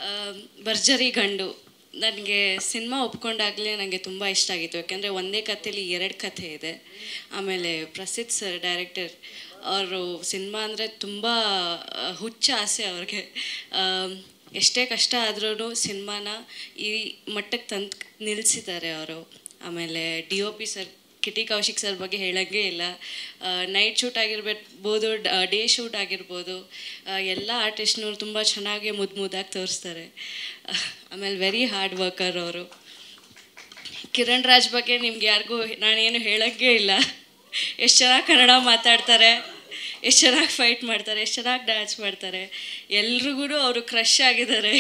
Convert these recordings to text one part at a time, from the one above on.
ಭರ್ಜರಿ ಗಂಡು ನನಗೆ ಸಿನಿಮಾ ಒಪ್ಕೊಂಡಾಗಲೇ ನನಗೆ ತುಂಬ ಇಷ್ಟ ಆಗಿತ್ತು ಯಾಕೆಂದರೆ ಒಂದೇ ಕಥೆಲಿ ಎರಡು ಕಥೆ ಇದೆ ಆಮೇಲೆ ಪ್ರಸಿದ್ಧ ಸರ್ ಡೈರೆಕ್ಟರ್ ಅವರು ಸಿನಿಮಾ ಅಂದರೆ ತುಂಬ ಆ, ಹುಚ್ಚ ಆಸೆ ಅವ್ರಿಗೆ ಆ, ಎಷ್ಟೇ ಕಷ್ಟ ಆದ್ರೂ ಸಿನಿಮಾನ ಈ ಮಟ್ಟಕ್ಕೆ ತಂದು ನಿಲ್ಲಿಸಿದ್ದಾರೆ ಅವರು ಆಮೇಲೆ D O P sir Kitty Kaushik sir ಬಗ್ಗೆ ಹೇಳೋಂಗೇ ಇಲ್ಲ ನೈಟ್ ಶೂಟ್ ಆಗಿರ್ಬೋದು ಡೇ ಶೂಟ್ ಆಗಿರ್ಬೋದು ಆ, ಎಲ್ಲ ಆರ್ಟಿಸ್ಟ್ನವ್ರು ತುಂಬ ಚೆನ್ನಾಗಿ ಮುದ್ದು ಮುದ್ದಾಗಿ ತೋರಿಸ್ತಾರೆ ಆಮೇಲೆ ವೆರಿ ಹಾರ್ಡ್ ವರ್ಕರ್ ಅವರು ಕಿರಣ್ ರಾಜ್ ಬಗ್ಗೆ ನಿಮ್ಗೆ ಯಾರಿಗೂ ನಾನೇನು ಹೇಳೋಂಗೇ ಇಲ್ಲ ಎಷ್ಟು ಚೆನ್ನಾಗಿ ಕನ್ನಡ ಮಾತಾಡ್ತಾರೆ ಎಷ್ಟು ಚೆನ್ನಾಗಿ ಫೈಟ್ ಮಾಡ್ತಾರೆ ಎಷ್ಟು ಚೆನ್ನಾಗಿ ಡ್ಯಾನ್ಸ್ ಮಾಡ್ತಾರೆ ಎಲ್ರಿಗೂ ಅವರು ಕ್ರಶ್ ಆಗಿದ್ದಾರೆ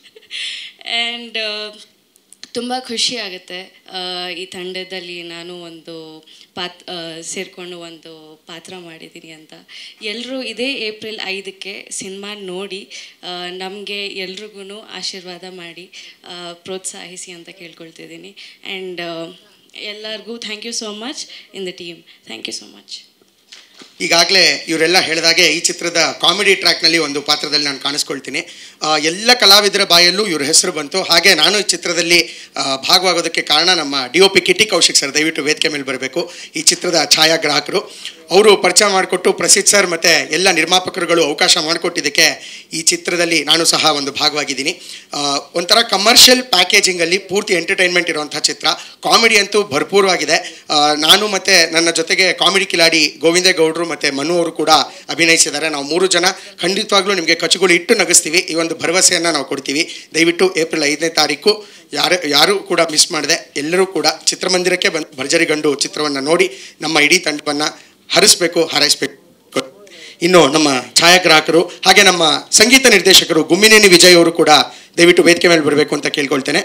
ಆ್ಯಂಡ್ ತುಂಬ ಖುಷಿ ಆಗುತ್ತೆ ಆ, ಈ ತಂಡದಲ್ಲಿ ನಾನು ಒಂದು ಪಾತ್ ಸೇರಿಕೊಂಡು ಒಂದು ಪಾತ್ರ ಮಾಡಿದ್ದೀನಿ ಅಂತ ಎಲ್ಲರೂ ಇದೇ ಏಪ್ರಿಲ್ ಐದಕ್ಕೆ ಸಿನಿಮಾ ನೋಡಿ ನಮಗೆ ಎಲ್ರಿಗೂ ಆಶೀರ್ವಾದ ಮಾಡಿ ಆ, ಪ್ರೋತ್ಸಾಹಿಸಿ ಅಂತ ಕೇಳ್ಕೊಳ್ತಿದ್ದೀನಿ ಆ್ಯಂಡ್ ಎಲ್ಲರಿಗೂ thank you so much in the team thank you so much ಈಗಾಗಲೇ ಇವರೆಲ್ಲ ಹೇಳಿದಾಗೆ ಈ ಚಿತ್ರದ ಕಾಮಿಡಿ ಟ್ರ್ಯಾಕ್ನಲ್ಲಿ ಒಂದು ಪಾತ್ರದಲ್ಲಿ ನಾನು ಕಾಣಿಸ್ಕೊಳ್ತೀನಿ ಆ, ಎಲ್ಲ ಕಲಾವಿದರ ಬಾಯಲ್ಲೂ ಇವ್ರ ಹೆಸರು ಬಂತು ಹಾಗೆ ನಾನು ಈ ಚಿತ್ರದಲ್ಲಿ ಆ, ಭಾಗವಾಗೋದಕ್ಕೆ ಕಾರಣ ನಮ್ಮ D O P Kitty Kaushik sir ದಯವಿಟ್ಟು ವೇದಿಕೆ ಮೇಲೆ ಬರಬೇಕು ಈ ಚಿತ್ರದ ಛಾಯಾಗ್ರಾಹಕರು ಅವರು ಪರಿಚಯ ಮಾಡಿಕೊಟ್ಟು ಪ್ರಸಿದ್ಧ ಸರ್ ಮತ್ತು ಎಲ್ಲ ನಿರ್ಮಾಪಕರುಗಳು ಅವಕಾಶ ಮಾಡಿಕೊಟ್ಟಿದ್ದಕ್ಕೆ ಈ ಚಿತ್ರದಲ್ಲಿ ನಾನು ಸಹ ಒಂದು ಭಾಗವಾಗಿದ್ದೀನಿ ಆ, ಒಂಥರ ಕಮರ್ಷಿಯಲ್ ಪ್ಯಾಕೇಜಿಂಗಲ್ಲಿ ಪೂರ್ತಿ ಎಂಟರ್ಟೈನ್ಮೆಂಟ್ ಇರುವಂಥ ಚಿತ್ರ ಕಾಮಿಡಿ ಅಂತೂ ಭರ್ಪೂರವಾಗಿದೆ ಆ, ನಾನು ಮತ್ತು ನನ್ನ ಜೊತೆಗೆ ಕಾಮಿಡಿ ಕಿಲಾಡಿ ಗೋವಿಂದೇಗೌಡರು ಮತ್ತು ಮನು ಅವರು ಕೂಡ ಅಭಿನಯಿಸಿದ್ದಾರೆ ನಾವು ಮೂರು ಜನ ಖಂಡಿತವಾಗ್ಲೂ ನಿಮಗೆ ಕಚುಗಳು ಇಟ್ಟು ನಗಿಸ್ತೀವಿ ಈ ಒಂದು ಭರವಸೆಯನ್ನು ನಾವು ಕೊಡ್ತೀವಿ ದಯವಿಟ್ಟು ಏಪ್ರಿಲ್ ಐದನೇ ತಾರೀಕು ಯಾರು ಯಾರೂ ಕೂಡ ಮಿಸ್ ಮಾಡಿದೆ ಎಲ್ಲರೂ ಕೂಡ ಚಿತ್ರಮಂದಿರಕ್ಕೆ ಬಂದು ಭರ್ಜರಿ ಗಂಡು ಚಿತ್ರವನ್ನು ನೋಡಿ ನಮ್ಮ ಇಡೀ ತಂಡವನ್ನು ಹರಿಸ್ಬೇಕು ಹಾರೈಸಬೇಕು ಇನ್ನು ನಮ್ಮ ಛಾಯಾಗ್ರಾಹಕರು ಹಾಗೆ ನಮ್ಮ ಸಂಗೀತ ನಿರ್ದೇಶಕರು ಗುಮ್ಮಿನೇನಿ ವಿಜಯ್ ಅವರು ಕೂಡ ದಯವಿಟ್ಟು ವೇದಿಕೆ ಮೇಲೆ ಬರಬೇಕು ಅಂತ ಕೇಳ್ಕೊಳ್ತೇನೆ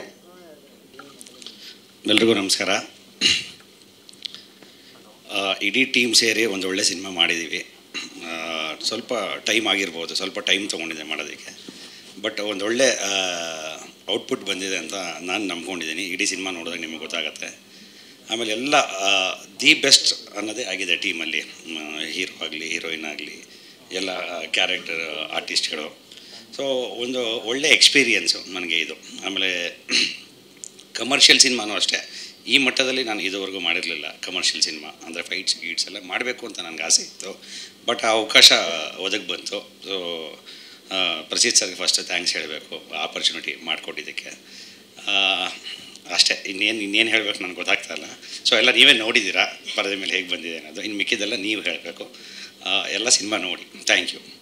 ಎಲ್ರಿಗೂ ನಮಸ್ಕಾರ ಆ, ಇಡೀ ಟೀಮ್ ಸೇರಿ ಒಂದು ಒಳ್ಳೆ ಸಿನಿಮಾ ಮಾಡಿದ್ದೀವಿ ಆ, ಸ್ವಲ್ಪ ಟೈಮ್ ಆಗಿರ್ಬೋದು ಸ್ವಲ್ಪ ಟೈಮ್ ತೊಗೊಂಡಿದೆ ಮಾಡೋದಕ್ಕೆ ಬಟ್ ಒಂದು ಒಳ್ಳೆ ಔಟ್ಪುಟ್ ಬಂದಿದೆ ಅಂತ ನಾನು ನಂಬ್ಕೊಂಡಿದ್ದೀನಿ ಇಡೀ ಸಿನಿಮಾ ನೋಡಿದಾಗ ನಿಮಗೆ ಗೊತ್ತಾಗತ್ತೆ ಆಮೇಲೆ ಎಲ್ಲ ದಿ ಬೆಸ್ಟ್ ಅನ್ನೋದೇ ಆಗಿದೆ ಟೀಮಲ್ಲಿ ಹೀರೋ ಆಗಲಿ ಹೀರೋಯಿನ್ ಆಗಲಿ ಎಲ್ಲ ಕ್ಯಾರೆಕ್ಟರ್ ಆರ್ಟಿಸ್ಟ್ಗಳು ಸೊ ಒಂದು ಒಳ್ಳೆ ಎಕ್ಸ್ಪೀರಿಯನ್ಸು ನನಗೆ ಇದು ಆಮೇಲೆ ಕಮರ್ಷಿಯಲ್ ಸಿನಿಮಾನೂ ಅಷ್ಟೇ ಈ ಮಟ್ಟದಲ್ಲಿ ನಾನು ಇದುವರೆಗೂ ಮಾಡಿರಲಿಲ್ಲ ಕಮರ್ಷಿಯಲ್ ಸಿನಿಮಾ ಅಂದರೆ ಫೈಟ್ಸ್ ಗೀಟ್ಸ್ ಎಲ್ಲ ಮಾಡಬೇಕು ಅಂತ ನನಗೆ ಆಸೆ ಇತ್ತು ಬಟ್ ಆ ಅವಕಾಶ ಒದಗಿ ಬಂತು ಸೊ ಪ್ರಸಿದ್ಧ ಸರ್ಗೆ ಫಸ್ಟ್ ಥ್ಯಾಂಕ್ಸ್ ಹೇಳಬೇಕು ಆಪರ್ಚುನಿಟಿ ಮಾಡಿಕೊಟ್ಟಿದ್ದಕ್ಕೆ ಅಷ್ಟೇ ಇನ್ನೇನು ಇನ್ನೇನು ಹೇಳಬೇಕು ನನಗೆ ಗೊತ್ತಾಗ್ತಾ ಇಲ್ಲ ಸೊ ಎಲ್ಲ ನೀವೇ ನೋಡಿದ್ದೀರಾ ಪರದೆ ಮೇಲೆ ಹೇಗೆ ಬಂದಿದೆ ಅನ್ನೋದು ಇನ್ನು ಮಿಕ್ಕಿದ್ದೆಲ್ಲ ನೀವು ಹೇಳಬೇಕು ಎಲ್ಲ ಸಿನಿಮಾ ನೋಡಿ ಥ್ಯಾಂಕ್ ಯು